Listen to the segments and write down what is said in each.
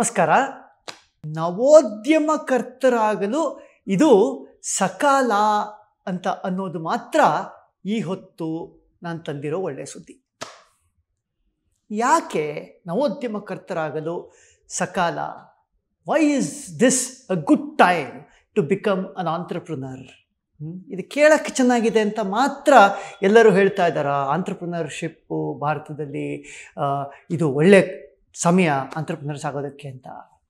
ನಮಸ್ಕಾರ ನವೋದ್ಯಮಕರ್ತರಾಗಲು ಇದು ಸಕಾಲ ಅಂತ ಅನ್ನೋದು ಮಾತ್ರ ಈ ಹೊತ್ತು ನಾನು ತಂದಿರೋ ಒಳ್ಳೆಯ ಸುದ್ದಿ ಯಾಕೆ ನವೋದ್ಯಮಕರ್ತರಾಗಲು ಸಕಾಲ why is this a good time to become an entrepreneur ಇದು ಕೇಳಕ್ಕೆ ಚೆನ್ನಾಗಿದೆ ಅಂತ ಮಾತ್ರ ಎಲ್ಲರೂ ಹೇಳ್ತಾ ಇದ್ದಾರೆ ಆಂಟ್ರಪ್ರನರ್ಶಿಪ್ಪು ಭಾರತದಲ್ಲಿ ಆ, ಇದು ಒಳ್ಳೆ ಸಮಯ ಆಂಟ್ರಪ್ರನರ್ಸ್ ಆಗೋದಕ್ಕೆ ಅಂತ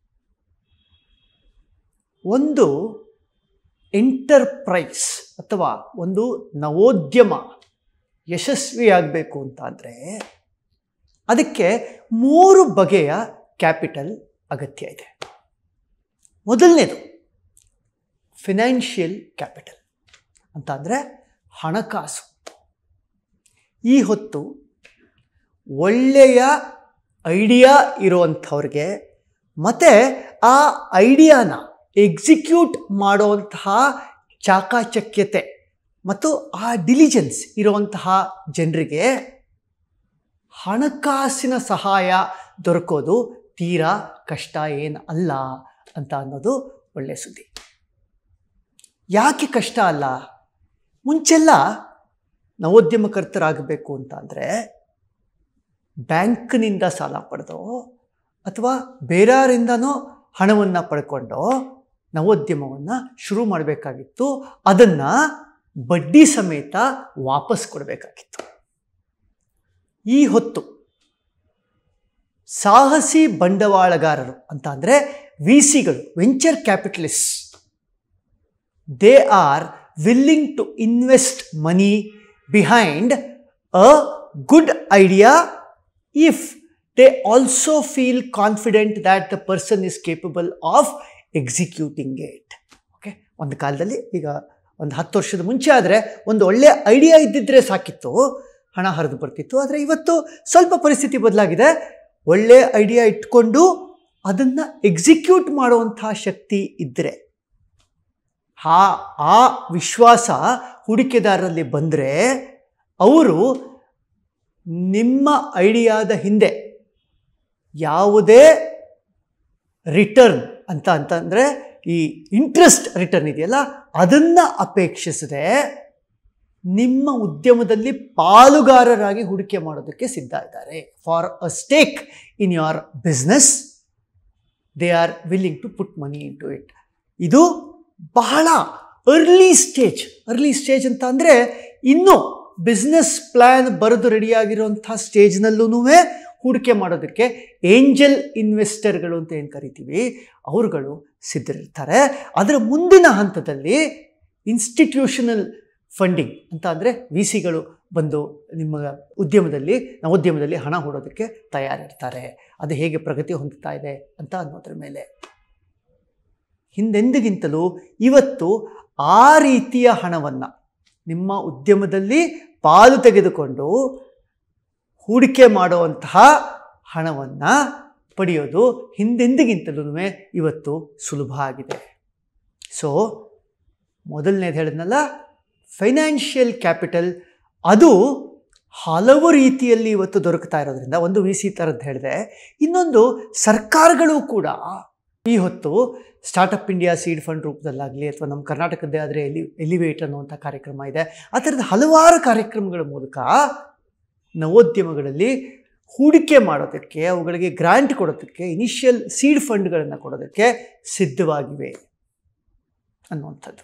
ಒಂದು ಎಂಟರ್ಪ್ರೈಸ್ ಅಥವಾ ಒಂದು ನವೋದ್ಯಮ ಯಶಸ್ವಿಯಾಗಬೇಕು ಅಂತಾದರೆ ಅದಕ್ಕೆ ಮೂರು ಬಗೆಯ ಕ್ಯಾಪಿಟಲ್ ಅಗತ್ಯ ಇದೆ ಮೊದಲನೇದು ಫಿನಾನ್ಷಿಯಲ್ ಕ್ಯಾಪಿಟಲ್ ಅಂತ ಅಂದರೆ ಹಣಕಾಸು ಈ ಹೊತ್ತು ಒಳ್ಳೆಯ ಐಡಿಯಾ ಇರುವಂಥವ್ರಿಗೆ ಮತ್ತು ಆ ಐಡಿಯಾನ ಎಕ್ಸಿಕ್ಯೂಟ್ ಮಾಡುವಂತಹ ಚಾಕಾಚಕ್ಯತೆ ಮತ್ತು ಆ ಡಿಲಿಜೆನ್ಸ್ ಇರುವಂತಹ ಜನರಿಗೆ ಹಣಕಾಸಿನ ಸಹಾಯ ದೊರಕೋದು ತೀರಾ ಕಷ್ಟ ಏನು ಅಲ್ಲ ಅಂತ ಅನ್ನೋದು ಒಳ್ಳೆಯ ಸುದ್ದಿ ಯಾಕೆ ಕಷ್ಟ ಅಲ್ಲ ಮುಂಚೆಲ್ಲ ನವೋದ್ಯಮಕರ್ತರಾಗಬೇಕು ಅಂತ ಅಂದರೆ ಬ್ಯಾಂಕ್ನಿಂದ ಸಾಲ ಪಡೆದೋ ಅಥವಾ ಬೇರೆಯವರಿಂದನೋ ಹಣವನ್ನು ಪಡ್ಕೊಂಡು ನವೋದ್ಯಮವನ್ನು ಶುರು ಮಾಡಬೇಕಾಗಿತ್ತು ಅದನ್ನು ಬಡ್ಡಿ ಸಮೇತ ವಾಪಸ್ ಕೊಡಬೇಕಾಗಿತ್ತು ಈ ಹೊತ್ತು ಸಾಹಸಿ ಬಂಡವಾಳಗಾರರು ಅಂತ ಅಂದರೆ ವಿ ಸಿಗಳು venture capitalist they are willing to invest money behind a good idea if they also feel confident that the person is capable of executing it okay ಒಂದು ಕಾಲದಲ್ಲಿ ಈಗ ಒಂದು ಹತ್ತು ವರ್ಷದ ಮುಂಚೆ ಆದರೆ ಒಂದು ಒಳ್ಳೆಯ ಐಡಿಯಾ ಇದ್ದಿದ್ದರೆ ಸಾಕಿತ್ತು ಹಣ ಹರಿದು ಬರ್ತಿತ್ತು ಆದರೆ ಇವತ್ತು ಸ್ವಲ್ಪ ಪರಿಸ್ಥಿತಿ ಬದಲಾಗಿದೆ ಒಳ್ಳೆಯ ಐಡಿಯಾ ಇಟ್ಕೊಂಡು ಅದನ್ನು ಎಕ್ಸಿಕ್ಯೂಟ್ ಮಾಡುವಂಥ ಶಕ್ತಿ ಇದ್ದರೆ ಆ ಆ ವಿಶ್ವಾಸ ಹೂಡಿಕೆದಾರರಲ್ಲಿ ಬಂದರೆ ಅವರು ನಿಮ್ಮ ಐಡಿಯಾದ ಹಿಂದೆ ಯಾವುದೇ ರಿಟರ್ನ್ ಅಂತ ಅಂತಂದರೆ ಈ ಇಂಟ್ರೆಸ್ಟ್ ರಿಟರ್ನ್ ಇದೆಯಲ್ಲ ಅದನ್ನು ಅಪೇಕ್ಷಿಸದೆ ನಿಮ್ಮ ಉದ್ಯಮದಲ್ಲಿ ಪಾಲುಗಾರರಾಗಿ ಹೂಡಿಕೆ ಮಾಡೋದಕ್ಕೆ ಸಿದ್ಧ ಇದ್ದಾರೆ for a stake in your business they are willing to put money into it ಇದು ಬಹಳ ಅರ್ಲಿ ಸ್ಟೇಜ್ ಅರ್ಲಿ ಸ್ಟೇಜ್ ಅಂತ ಅಂದರೆ ಇನ್ನೂ ಬಿಸ್ನೆಸ್ ಪ್ಲ್ಯಾನ್ ಬರೆದು ರೆಡಿಯಾಗಿರುವಂಥ ಸ್ಟೇಜ್ನಲ್ಲೂ ಹೂಡಿಕೆ ಮಾಡೋದಕ್ಕೆ ಏಂಜಲ್ ಇನ್ವೆಸ್ಟರ್ಗಳು ಅಂತ ಏನು ಕರಿತೀವಿ ಅವರುಗಳು ಸಿದ್ಧರಿರ್ತಾರೆ ಅದರ ಮುಂದಿನ ಹಂತದಲ್ಲಿ ಇನ್ಸ್ಟಿಟ್ಯೂಷನಲ್ ಫಂಡಿಂಗ್ ಅಂತ ಅಂದರೆ ವಿ ಸಿಗಳು ಬಂದು ನಿಮ್ಮ ಉದ್ಯಮದಲ್ಲಿ ನವೋದ್ಯಮದಲ್ಲಿ ಹಣ ಹೂಡೋದಕ್ಕೆ ತಯಾರಿರ್ತಾರೆ ಅದು ಹೇಗೆ ಪ್ರಗತಿ ಹೊಂದುತ್ತಾ ಇದೆ ಅಂತ ಅನ್ನೋದ್ರ ಮೇಲೆ ಹಿಂದೆಂದಿಗಿಂತಲೂ ಇವತ್ತು ಆ ರೀತಿಯ ಹಣವನ್ನು ನಿಮ್ಮ ಉದ್ಯಮದಲ್ಲಿ ಪಾಲು ತೆಗೆದುಕೊಂಡು ಹೂಡಿಕೆ ಮಾಡುವಂತಹ ಹಣವನ್ನು ಪಡೆಯೋದು ಹಿಂದೆಂದಿಗಿಂತಲೂ ಇವತ್ತು ಸುಲಭ ಆಗಿದೆ ಸೊ ಮೊದಲನೇದು ಹೇಳಿದ್ನಲ್ಲ ಫೈನಾನ್ಷಿಯಲ್ ಕ್ಯಾಪಿಟಲ್ ಅದು ಹಲವು ರೀತಿಯಲ್ಲಿ ಇವತ್ತು ದೊರಕ್ತಾ ಇರೋದ್ರಿಂದ ಒಂದು ವಿ ಸಿ ಥರದ್ದು ಹೇಳಿದೆ ಇನ್ನೊಂದು ಸರ್ಕಾರಗಳು ಕೂಡ ಈ ಹೊತ್ತು ಸ್ಟಾರ್ಟಪ್ ಇಂಡಿಯಾ ಸೀಡ್ ಫಂಡ್ ರೂಪದಲ್ಲಾಗಲಿ ಅಥವಾ ನಮ್ಮ ಕರ್ನಾಟಕದ್ದೇ ಆದರೆ ಎಲಿ ಎಲಿವೇಟ್ ಅನ್ನುವಂಥ ಕಾರ್ಯಕ್ರಮ ಇದೆ ಆ ಥರದ ಹಲವಾರು ಕಾರ್ಯಕ್ರಮಗಳ ಮೂಲಕ ನವೋದ್ಯಮಗಳಲ್ಲಿ ಹೂಡಿಕೆ ಮಾಡೋದಕ್ಕೆ ಅವುಗಳಿಗೆ ಗ್ರಾಂಟ್ ಕೊಡೋದಕ್ಕೆ ಇನಿಷಿಯಲ್ ಸೀಡ್ ಫಂಡ್ಗಳನ್ನು ಕೊಡೋದಕ್ಕೆ ಸಿದ್ಧವಾಗಿವೆ ಅನ್ನುವಂಥದ್ದು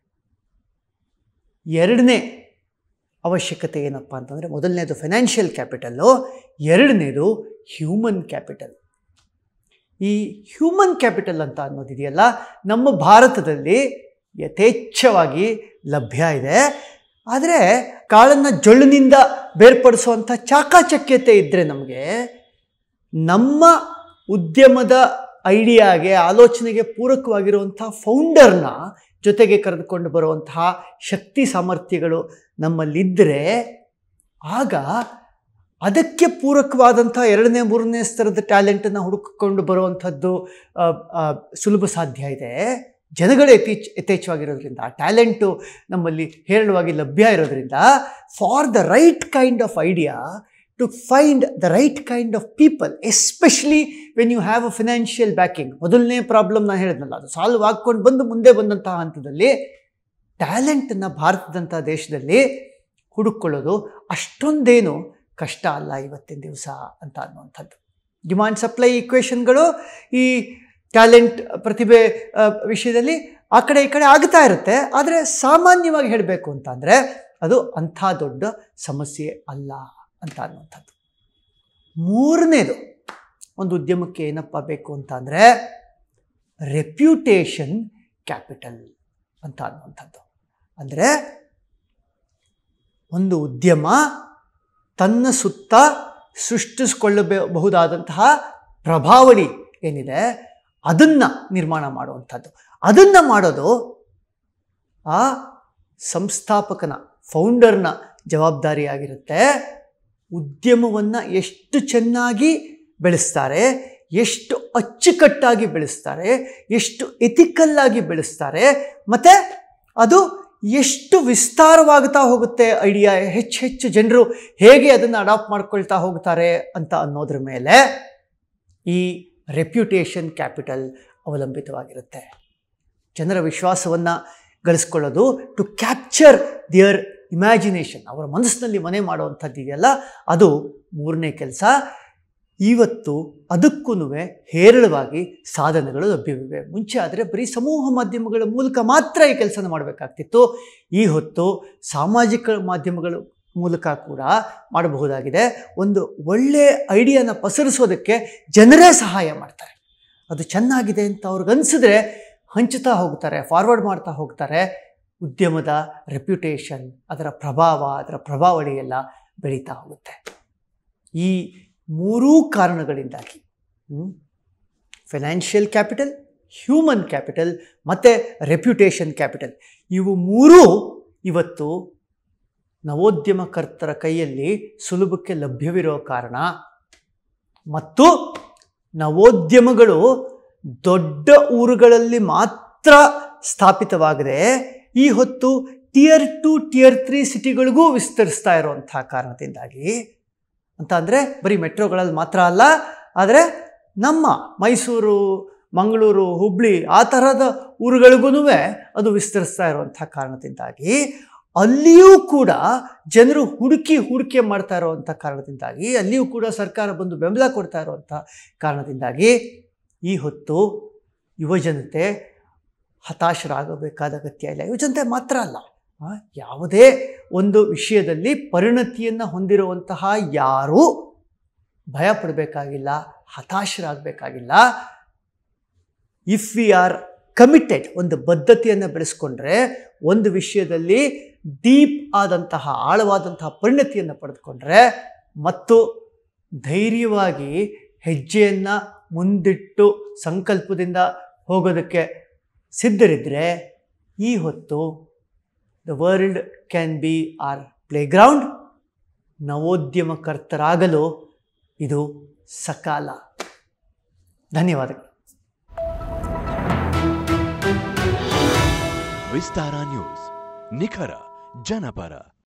ಎರಡನೇ ಅವಶ್ಯಕತೆ ಏನಪ್ಪ ಅಂತಂದರೆ ಮೊದಲನೇದು ಫೈನಾನ್ಷಿಯಲ್ ಕ್ಯಾಪಿಟಲ್ಲು ಎರಡನೇದು ಹ್ಯೂಮನ್ ಕ್ಯಾಪಿಟಲ್ ಈ ಹ್ಯೂಮನ್ ಕ್ಯಾಪಿಟಲ್ ಅಂತ ಅನ್ನೋದಿದೆಯಲ್ಲ ನಮ್ಮ ಭಾರತದಲ್ಲಿ ಯಥೇಚ್ಛವಾಗಿ ಲಭ್ಯ ಇದೆ ಆದರೆ ಕಾಳನ್ನು ಜೊಳ್ಳಿನಿಂದ ಬೇರ್ಪಡಿಸುವಂಥ ಚಾಕಾಚಕ್ಯತೆ ಇದ್ದರೆ ನಮಗೆ ನಮ್ಮ ಉದ್ಯಮದ ಐಡಿಯಾಗೆ ಆಲೋಚನೆಗೆ ಪೂರಕವಾಗಿರುವಂಥ ಫೌಂಡರ್ನ ಜೊತೆಗೆ ಕರೆದುಕೊಂಡು ಬರುವಂತಹ ಶಕ್ತಿ ಸಾಮರ್ಥ್ಯಗಳು ನಮ್ಮಲ್ಲಿದ್ದರೆ ಆಗ ಅದಕ್ಕೆ ಪೂರಕವಾದಂಥ ಎರಡನೇ ಮೂರನೇ ಸ್ತರದ ಟ್ಯಾಲೆಂಟನ್ನು ಹುಡುಕಿಕೊಂಡು ಬರುವಂಥದ್ದು ಆ, ಆ, ಸುಲಭ ಸಾಧ್ಯ ಇದೆ ಜನಗಳು ಯಥೇಚ್ ಯಥೇಚ್ಛವಾಗಿರೋದ್ರಿಂದ ಟ್ಯಾಲೆಂಟು ನಮ್ಮಲ್ಲಿ ಹೇರಳವಾಗಿ ಲಭ್ಯ ಇರೋದ್ರಿಂದ for the right kind of idea to find the right kind of people especially when you have a financial backing ಮೊದಲನೇ ಪ್ರಾಬ್ಲಮ್ ನಾನು ಹೇಳಿದ್ನಲ್ಲ ಅದು ಸಾಲ್ವ್ ಆಗ್ಕೊಂಡು ಬಂದು ಮುಂದೆ ಬಂದಂತಹ ಹಂತದಲ್ಲಿ ಟ್ಯಾಲೆಂಟನ್ನು ಭಾರತದಂಥ ದೇಶದಲ್ಲಿ ಹುಡುಕೊಳ್ಳೋದು ಅಷ್ಟೊಂದೇನು ಕಷ್ಟ ಅಲ್ಲ ಇವತ್ತಿನ ದಿವಸ ಅಂತ ಅನ್ನುವಂಥದ್ದು ಡಿಮಾಂಡ್ ಸಪ್ಲೈ ಈಕ್ವೇಷನ್ಗಳು ಈ ಟ್ಯಾಲೆಂಟ್ ಪ್ರತಿಭೆ ಆ, ವಿಷಯದಲ್ಲಿ ಆ ಕಡೆ ಈ ಕಡೆ ಆಗ್ತಾ ಇರುತ್ತೆ ಆದರೆ ಸಾಮಾನ್ಯವಾಗಿ ಹೇಳಬೇಕು ಅಂತ ಅಂದರೆ ಅದು ಅಂಥ ದೊಡ್ಡ ಸಮಸ್ಯೆ ಅಲ್ಲ ಅಂತ ಅನ್ನುವಂಥದ್ದು ಮೂರನೇದು ಒಂದು ಉದ್ಯಮಕ್ಕೆ ಏನಪ್ಪ ಬೇಕು ಅಂತ ಅಂದರೆ ರೆಪ್ಯೂಟೇಷನ್ ಕ್ಯಾಪಿಟಲ್ ಅಂತ ಅನ್ನುವಂಥದ್ದು ಅಂದರೆ ಒಂದು ಉದ್ಯಮ ತನ್ನ ಸುತ್ತ ಸೃಷ್ಟಿಸಿಕೊಳ್ಳಬಹುದಾದಂತಹ ಪ್ರಭಾವಳಿ ಏನಿದೆ ಅದನ್ನು ನಿರ್ಮಾಣ ಮಾಡುವಂಥದ್ದು ಅದನ್ನು ಮಾಡೋದು ಆ ಸಂಸ್ಥಾಪಕನ ಫೌಂಡರ್ನ ಜವಾಬ್ದಾರಿಯಾಗಿರುತ್ತೆ ಉದ್ಯಮವನ್ನು ಎಷ್ಟು ಚೆನ್ನಾಗಿ ಬೆಳೆಸ್ತಾರೆ ಎಷ್ಟು ಅಚ್ಚುಕಟ್ಟಾಗಿ ಬೆಳೆಸ್ತಾರೆ ಎಷ್ಟು ಎಥಿಕಲ್ಲಾಗಿ ಬೆಳೆಸ್ತಾರೆ ಮತ್ತು ಅದು ಎಷ್ಟು ವಿಸ್ತಾರವಾಗ್ತಾ ಹೋಗುತ್ತೆ ಐಡಿಯಾ ಹೆಚ್ಚು ಹೆಚ್ಚು ಜನರು ಹೇಗೆ ಅದನ್ನು ಅಡಾಪ್ಟ್ ಮಾಡ್ಕೊಳ್ತಾ ಹೋಗ್ತಾರೆ ಅಂತ ಅನ್ನೋದ್ರ ಮೇಲೆ ಈ ರೆಪ್ಯುಟೇಷನ್ ಕ್ಯಾಪಿಟಲ್ ಅವಲಂಬಿತವಾಗಿರುತ್ತೆ ಜನರ ವಿಶ್ವಾಸವನ್ನು ಗಳಿಸ್ಕೊಳ್ಳೋದು ಟು ಕ್ಯಾಪ್ಚರ್ ದಿಯರ್ ಇಮ್ಯಾಜಿನೇಷನ್ ಅವರ ಮನಸ್ಸಿನಲ್ಲಿ ಮನೆ ಮಾಡುವಂಥದ್ದು ಇದೆಯಲ್ಲ ಅದು ಮೂರನೇ ಕೆಲಸ ಇವತ್ತು ಅದಕ್ಕೂ ಹೇರಳವಾಗಿ ಸಾಧನಗಳು ಲಭ್ಯವಿವೆ ಮುಂಚೆ ಆದರೆ ಬರೀ ಸಮೂಹ ಮಾಧ್ಯಮಗಳ ಮೂಲಕ ಮಾತ್ರ ಈ ಕೆಲಸನ ಮಾಡಬೇಕಾಗ್ತಿತ್ತು ಈ ಹೊತ್ತು ಸಾಮಾಜಿಕ ಮಾಧ್ಯಮಗಳ ಮೂಲಕ ಕೂಡ ಮಾಡಬಹುದಾಗಿದೆ ಒಂದು ಒಳ್ಳೆಯ ಐಡಿಯಾನ ಪಸರಿಸೋದಕ್ಕೆ ಜನರೇ ಸಹಾಯ ಮಾಡ್ತಾರೆ ಅದು ಚೆನ್ನಾಗಿದೆ ಅಂತ ಅವ್ರಿಗನ್ಸಿದ್ರೆ ಹಂಚುತ್ತಾ ಹೋಗ್ತಾರೆ ಫಾರ್ವರ್ಡ್ ಮಾಡ್ತಾ ಹೋಗ್ತಾರೆ ಉದ್ಯಮದ ರೆಪ್ಯುಟೇಷನ್ ಅದರ ಪ್ರಭಾವ ಅದರ ಪ್ರಭಾವಳಿ ಎಲ್ಲ ಬೆಳೀತಾ ಹೋಗುತ್ತೆ ಈ ಮೂರೂ ಕಾರಣಗಳಿಂದಾಗಿ ಫೈನಾನ್ಷಿಯಲ್ ಕ್ಯಾಪಿಟಲ್ ಹ್ಯೂಮನ್ ಕ್ಯಾಪಿಟಲ್ ಮತ್ತು ರೆಪ್ಯುಟೇಷನ್ ಕ್ಯಾಪಿಟಲ್ ಇವು ಮೂರೂ ಇವತ್ತು ನವೋದ್ಯಮಕರ್ತರ ಕೈಯಲ್ಲಿ ಸುಲಭಕ್ಕೆ ಲಭ್ಯವಿರೋ ಕಾರಣ ಮತ್ತು ನವೋದ್ಯಮಗಳು ದೊಡ್ಡ ಊರುಗಳಲ್ಲಿ ಮಾತ್ರ ಸ್ಥಾಪಿತವಾಗದೆ ಈ ಹೊತ್ತು ಟಿಯರ್ ಟು ಟಿಯರ್ ತ್ರೀ ಸಿಟಿಗಳಿಗೂ ವಿಸ್ತರಿಸ್ತಾ ಇರುವಂಥ ಕಾರಣದಿಂದಾಗಿ ಅಂತ ಅಂದರೆ ಬರೀ ಮೆಟ್ರೋಗಳಲ್ಲಿ ಮಾತ್ರ ಅಲ್ಲ ಆದರೆ ನಮ್ಮ ಮೈಸೂರು ಮಂಗಳೂರು ಹುಬ್ಳಿ ಆ ಥರದ ಊರುಗಳಿಗೂ ಅದು ವಿಸ್ತರಿಸ್ತಾ ಇರುವಂಥ ಕಾರಣದಿಂದಾಗಿ ಅಲ್ಲಿಯೂ ಕೂಡ ಜನರು ಹುಡುಕಿ ಹೂಡಿಕೆ ಮಾಡ್ತಾ ಇರುವಂಥ ಕಾರಣದಿಂದಾಗಿ ಅಲ್ಲಿಯೂ ಕೂಡ ಸರ್ಕಾರ ಬಂದು ಬೆಂಬಲ ಕೊಡ್ತಾ ಇರುವಂಥ ಕಾರಣದಿಂದಾಗಿ ಈ ಹೊತ್ತು ಯುವಜನತೆ ಹತಾಶರಾಗಬೇಕಾದ ಅಗತ್ಯ ಇಲ್ಲ ಯುವಜನತೆ ಮಾತ್ರ ಅಲ್ಲ ಆ, ಯಾವುದೇ ಒಂದು ವಿಷಯದಲ್ಲಿ ಪರಿಣತಿಯನ್ನು ಹೊಂದಿರುವಂತಹ ಯಾರೂ ಭಯ ಪಡಬೇಕಾಗಿಲ್ಲ ಹತಾಶರಾಗಬೇಕಾಗಿಲ್ಲ ಇಫ್ ವಿ ಆರ್ ಕಮಿಟೆಡ್ ಒಂದು ಬದ್ಧತೆಯನ್ನು ಬೆಳೆಸ್ಕೊಂಡ್ರೆ ಒಂದು ವಿಷಯದಲ್ಲಿ ಡೀಪ್ ಆದಂತಹ ಆಳವಾದಂತಹ ಪರಿಣತಿಯನ್ನು ಪಡೆದುಕೊಂಡ್ರೆ ಮತ್ತು ಧೈರ್ಯವಾಗಿ ಹೆಜ್ಜೆಯನ್ನು ಮುಂದಿಟ್ಟು ಸಂಕಲ್ಪದಿಂದ ಹೋಗೋದಕ್ಕೆ ಸಿದ್ಧರಿದ್ದರೆ ಈ ಹೊತ್ತು the world can be our playground ನವೋದ್ಯಮಕರ್ತರಾಗಲು ಇದು ಸಕಾಲ ಧನ್ಯವಾದಗಳು ವಿಸ್ತಾರ ನ್ಯೂಸ್ ನಿಖರ ಜನಪರ